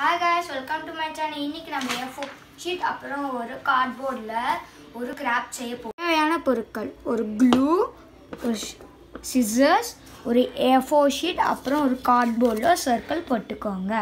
hi guys welcome to my channel இன்னைக்கு நம்ம ஏ sheet அப்புறம் ஒரு கார்ட்போர்டில் ஒரு கிராஃப்ட் செய்ய போகிறோம் தேவையான பொருட்கள் ஒரு க்ளூ ஒரு சிசர்ஸ் ஒரு ஏ ஃபோர் ஷீட் அப்புறம் ஒரு கார்ட்போர்டில் சர்க்கிள் போட்டுக்கோங்க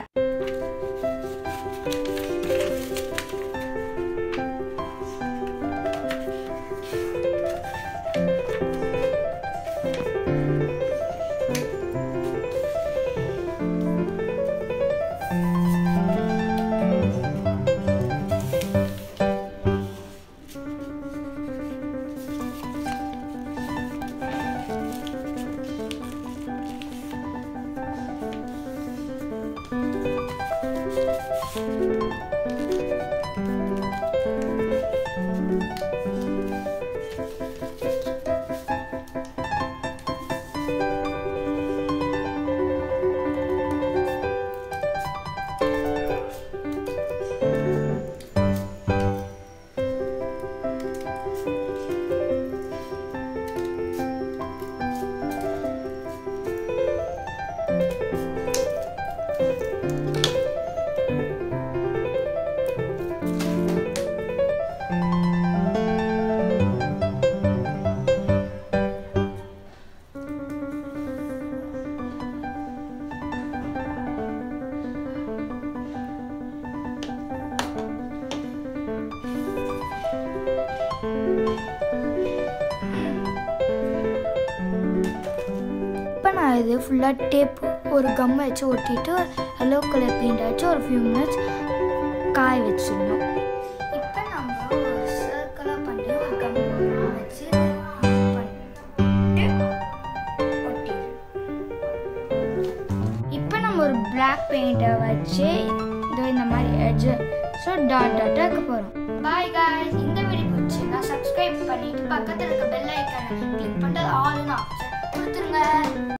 இப்போ நான் இது ஃபுல்லாக டேப் ஒரு கம் வச்சு ஒட்டிட்டு எல்லோ கலர் பெயிண்ட் அடிச்சு ஒரு ஃபியூ மினிட்ஸ் காய வச்சிடணும் இப்போ நம்ம ஒரு சர்க்கிளாக பண்ணி ஒரு கம் வச்சு இப்போ நம்ம ஒரு பிளாக் பெயிண்டை வச்சு இதோ இந்த மாதிரி எட்ஜ் ஸோ டாட் டாட்டாக இருக்க போகிறோம் பாய் காய்ஸ் இந்த வீடியோ பிடிச்சிருந்தா சப்ஸ்கிரைப் பண்ணிட்டு பக்கத்தில் இருக்க பெல் ஐக்கானை கிளிக் பண்ணிட்டு ஆல்னு ஆப்ஷன் கொடுத்துருங்க